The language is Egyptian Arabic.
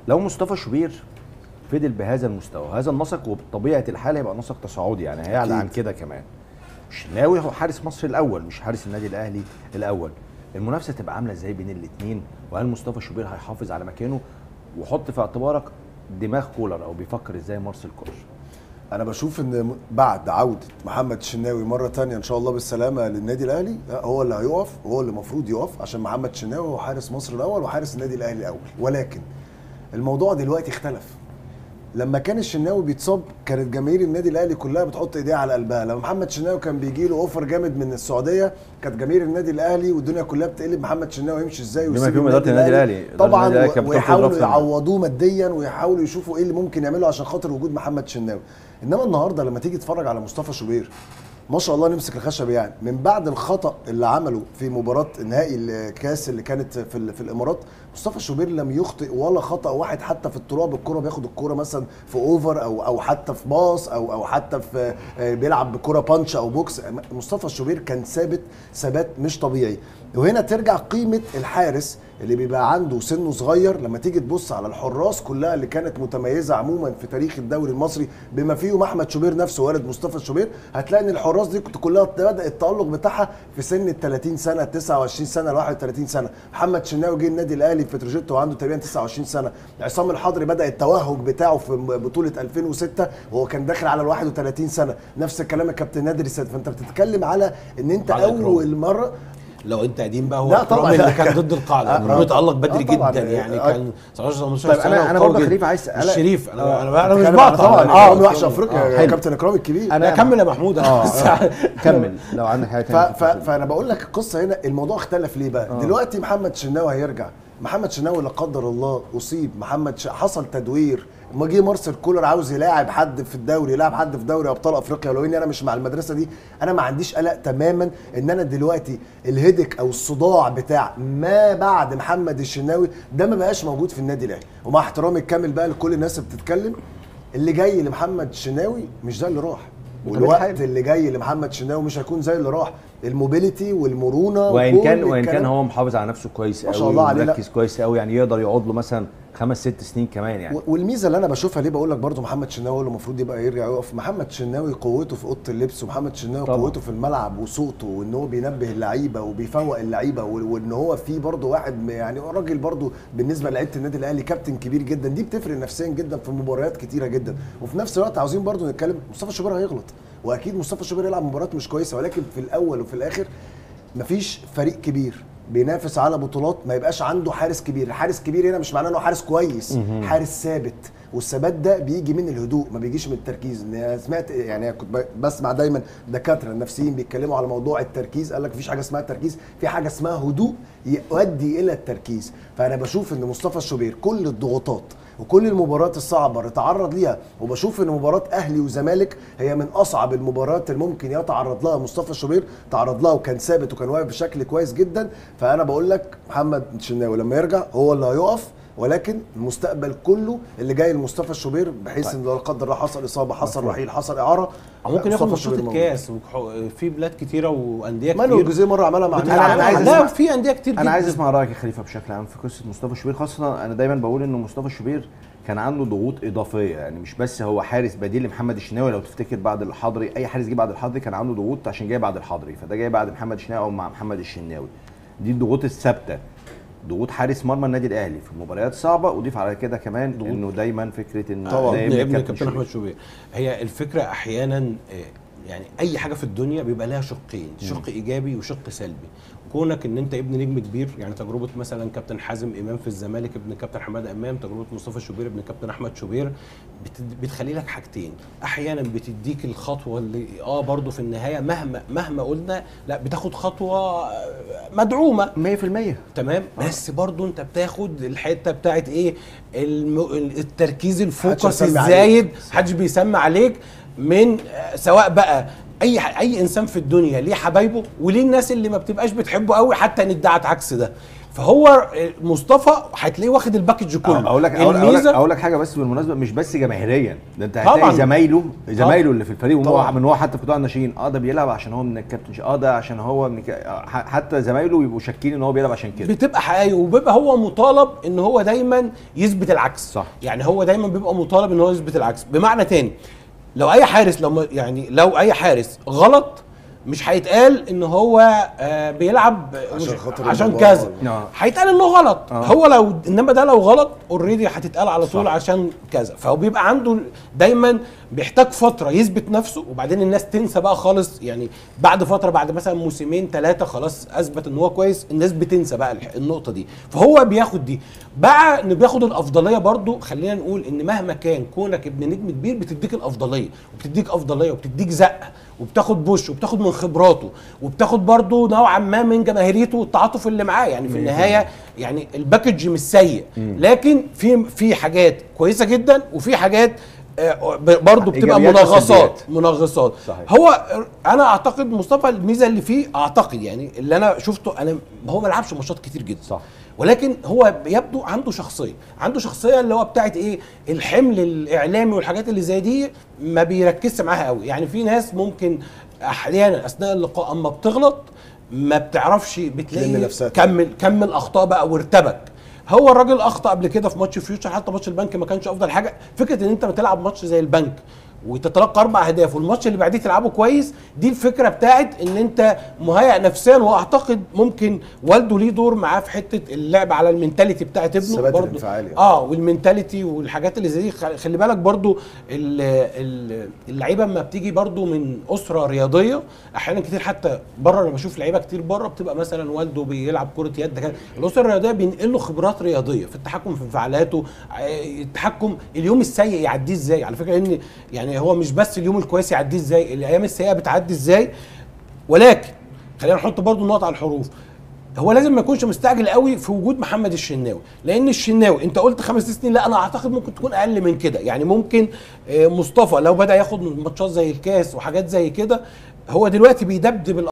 لو مصطفى شوبير فضل بهذا المستوى هذا النسق وبطبيعه الحال هيبقى نسق تصاعدي يعني هيعلى عن كده كمان الشناوي هو حارس مصر الاول مش حارس النادي الاهلي الاول المنافسه تبقى عامله ازاي بين الاثنين وهل مصطفى شوبير هيحافظ على مكانه وحط في اعتبارك دماغ كولر او بيفكر ازاي مارسيل كولر انا بشوف ان بعد عوده محمد الشناوي مره تانية ان شاء الله بالسلامه للنادي الاهلي لا، هو اللي هيقف وهو اللي المفروض يقف عشان محمد الشناوي هو حارس مصر الاول وحارس النادي الاهلي الاول ولكن الموضوع دلوقتي اختلف لما كان الشناوي بيتصاب كانت جماهير النادي الاهلي كلها بتحط ايديها على قلبها لما محمد الشناوي كان بيجي له اوفر جامد من السعوديه كانت جماهير النادي الاهلي والدنيا كلها بتقلب محمد الشناوي يمشي ازاي بما ويسيب فيهم إدارة النادي الأهلي. إدارة طبعا النادي الأهلي كانت بتاخد ويحاولوا رأس المال. يعوضوه ماديا ويحاولوا يشوفوا ايه اللي ممكن يعمله عشان خاطر وجود محمد الشناوي انما النهارده لما تيجي تتفرج على مصطفى شوبير ما شاء الله نمسك الخشب يعني من بعد الخطا اللي عمله في مباراه نهائي الكاس اللي كانت في, ال- في الامارات مصطفى شوبير لم يخطئ ولا خطا واحد حتى في التراب الكره بياخد الكره مثلا في اوفر او او حتى في باص او او حتى في آه، بيلعب بكره بانش او بوكس مصطفى شوبير كان ثابت ثبات مش طبيعي وهنا ترجع قيمه الحارس اللي بيبقى عنده سنه صغير لما تيجي تبص على الحراس كلها اللي كانت متميزه عموما في تاريخ الدوري المصري بما فيهم احمد شوبير نفسه والد مصطفى شوبير هتلاقي ان الحراس دي كنت كلها بدا التالق بتاعها في سن ال 30 سنه 29 سنه ل 31 سنه محمد شناوي جه النادي الاهلي في بتروجيت وعنده تقريبا 29 سنه عصام الحضري بدا التوهج بتاعه في بطوله 2006 وهو كان داخل على ال 31 سنه نفس الكلام الكابتن نادر السيد فانت بتتكلم على ان انت على إكرام. اول مره لو انت قديم بقى هو لا لا طبعاً. طبعا اللي كان ضد القاعده آه، انه آه. بيتالق بدري آه، طبعاً. جدا يعني آه. كان 19 18 طيب، سنه أنا- أنا وقوي برضه جداً. خليفة عايز أسألك- الشريف انا آه. انا انا مش بتتكلم على بقطع طبعا أنا- اه آه، وحش افريقيا آه، يا حلو. كابتن اكرام الكبير انا اكمل يا محمود اه بس- آه، كمل لو عندك حاجه ف... تانية ف... فانا بقول لك القصه هنا الموضوع اختلف ليه بقى؟ دلوقتي محمد شناوي هيرجع محمد شناوي لا قدر الله اصيب محمد ش... حصل تدوير ما جه مارسيل كولر عاوز يلاعب حد في الدوري يلاعب حد في دوري ابطال افريقيا ولو اني انا مش مع المدرسه دي انا ما عنديش قلق تماما ان انا دلوقتي الهيدك او الصداع بتاع ما بعد محمد الشناوي ده ما بقاش موجود في النادي الاهلي ومع احترامي الكامل بقى لكل الناس اللي بتتكلم اللي جاي لمحمد الشناوي مش ده اللي راح والوقت حاجة. اللي جاي لمحمد شناوي مش هيكون زي اللي راح الموبيليتي والمرونه وان وكل كان وان الكلام. كان هو محافظ على نفسه كويس ما قوي شاء الله عليه، لا. مركز كويس قوي يعني يقدر يقعد له مثلا خمس ست سنين كمان يعني و- والميزه اللي انا بشوفها ليه بقول لك برضو محمد شناوي هو اللي المفروض يبقى يرجع يقف محمد شناوي قوته في اوضه اللبس ومحمد شناوي طبعا. قوته في الملعب وصوته وان هو بينبه اللعيبه وبيفوق اللعيبه و- وان هو في برضو واحد م- يعني راجل برضو بالنسبه لعيبه النادي الاهلي كابتن كبير جدا دي بتفرق نفسيا جدا في مباريات كتيره جدا وفي نفس الوقت عاوزين برضو نتكلم مصطفى شوبير هيغلط واكيد مصطفى شوبير يلعب مباريات مش كويسه ولكن في الاول وفي الاخر مفيش فريق كبير بينافس على بطولات ما يبقاش عنده حارس كبير حارس كبير هنا مش معناه انه حارس كويس حارس ثابت والثبات ده بيجي من الهدوء ما بيجيش من التركيز إن أنا سمعت يعني كنت ب- بسمع دايما دكاتره النفسيين بيتكلموا على موضوع التركيز قال لك مفيش حاجه اسمها تركيز في حاجه اسمها هدوء يؤدي الى التركيز فانا بشوف ان مصطفى الشوبير كل الضغوطات وكل المباريات الصعبه اللي تعرض ليها وبشوف ان مباراه اهلي وزمالك هي من اصعب المباريات اللي ممكن يتعرض لها مصطفى الشوبير تعرض لها وكان ثابت وكان واقف بشكل كويس جدا فانا بقول لك محمد شناوي لما يرجع هو اللي هيقف ولكن المستقبل كله اللي جاي لمصطفى الشوبير بحيث ان لو لا قدر الله حصل اصابه حصل رحيل حصل اعاره أو ممكن لا، ياخد مصطفى ماتشات الشوبير موجود. الكاس وح- في بلاد كتيره وانديه مانويل كتير جوزيه مره عملها مع بت- النادي. أنا عايز لا أسمع- في انديه كتير انا جداً. عايز اسمع رايك يا خليفه بشكل عام في قصه مصطفى شوبير خاصه انا دايما بقول ان مصطفى شوبير كان عنده ضغوط اضافيه يعني مش بس هو حارس بديل لمحمد الشناوي لو تفتكر بعد الحضري اي حارس جه بعد الحضري كان عنده ضغوط عشان جاي بعد الحضري فده جاي بعد محمد الشناوي او مع محمد الشناوي دي الضغوط الثابته ضغوط حارس مرمى النادي الاهلي في مباريات صعبه وضيف على كده كمان انه دايما فكره ان طبعاً. ده ابن ابن كابتن كابتن شوبير. احمد شوبير هي الفكره احيانا آه، يعني اي حاجه في الدنيا بيبقى لها شقين شق ايجابي وشق سلبي كونك ان انت ابن نجم كبير يعني تجربه مثلا كابتن حازم امام في الزمالك ابن كابتن حماده امام تجربه مصطفى شوبير ابن كابتن احمد شوبير بت- بتخلي لك حاجتين احيانا بتديك الخطوه اللي اه برضو في النهايه مهما مهما قلنا لا بتاخد خطوه آه، مدعومه 100% تمام بس برضو انت بتاخد الحته بتاعت ايه الم... التركيز الفوكس هيسمي عليك. الزايد محدش بيسمى عليك من آه، سواء بقى اي ح- اي انسان في الدنيا ليه حبايبه وليه الناس اللي ما بتبقاش بتحبه قوي حتى ان ادعت عكس ده فهو آه، مصطفى هتلاقيه واخد الباكج كله اقول لك اقول اقول لك, الميزة- أقول لك حاجه بس بالمناسبه مش بس جماهيريا ده انت طبعاً. هتلاقي زمايله زمايله اللي في الفريق وهو طبعاً. من هو حتى في قطاع الناشئين اه ده بيلعب عشان هو من الكابتن ش- اه ده عشان هو من ك... آه، ح- حتى زمايله بيبقوا شاكين ان هو بيلعب عشان كده بتبقى حقيقي وبيبقى هو مطالب ان هو دايما يثبت العكس صح. يعني هو دايما بيبقى مطالب ان هو يثبت العكس بمعنى تاني لو اي حارس لو ما- يعني لو اي حارس غلط مش هيتقال ان هو آه بيلعب عشان مش- خاطر عشان المباراة. كذا آه. هيتقال انه غلط آه. هو لو انما ده لو غلط اوريدي هتتقال على طول صح. عشان كذا فهو بيبقى عنده دايما بيحتاج فتره يثبت نفسه وبعدين الناس تنسى بقى خالص يعني بعد فتره بعد مثلا موسمين ثلاثه خلاص اثبت ان هو كويس الناس بتنسى بقى الح- النقطه دي فهو بياخد دي بقى انه بياخد الافضليه برضو خلينا نقول ان مهما كان كونك ابن نجم كبير بتديك الافضليه وبتديك افضليه وبتديك زقه وبتاخد بوش وبتاخد من خبراته وبتاخد برضو نوعا ما من جماهيريته والتعاطف اللي معاه يعني في النهايه يعني الباكج مش سيء لكن في في حاجات كويسه جدا وفي حاجات آه، ب- برضو بتبقى إيجابيات منغصات وسلبيات. منغصات صحيح. هو انا اعتقد مصطفى الميزه اللي فيه اعتقد يعني اللي انا شفته انا هو ما لعبش ماتشات كتير جدا صح. ولكن هو يبدو عنده شخصيه عنده شخصيه اللي هو بتاعت ايه الحمل الاعلامي والحاجات اللي زي دي ما بيركزش معاها قوي يعني في ناس ممكن احيانا اثناء اللقاء اما بتغلط ما بتعرفش بتلاقي تلم نفسها. كمل كمل اخطاء بقى وارتبك هو الراجل اخطا قبل كده في ماتش فيوتشر حتى ماتش البنك ما كانش افضل حاجه فكره ان انت بتلعب ماتش زي البنك وتتلقى اربع اهداف والماتش اللي بعديه تلعبه كويس دي الفكره بتاعت ان انت مهيئ نفسيا واعتقد ممكن والده ليه دور معاه في حته اللعب على المينتاليتي بتاعت ابنه الثبات برضه الانفعالي. اه والمينتاليتي والحاجات اللي زي دي خل- خلي بالك برضو ال- ال- اللعيبه اما بتيجي برضو من اسره رياضيه احيانا كتير حتى بره انا بشوف لعيبه كتير بره بتبقى مثلا والده بيلعب كره يد كده الاسره الرياضيه بينقل له خبرات رياضيه في التحكم في انفعالاته آه، التحكم اليوم السيء يعديه ازاي على فكره ان يعني هو مش بس اليوم الكويس يعديه ازاي الايام السيئه بتعدي ازاي ولكن خلينا نحط برضو النقط على الحروف هو لازم ما يكونش مستعجل قوي في وجود محمد الشناوي لان الشناوي انت قلت خمس سنين لا انا اعتقد ممكن تكون اقل من كده يعني ممكن آه، مصطفى لو بدا ياخد ماتشات زي الكاس وحاجات زي كده هو دلوقتي بيدبدب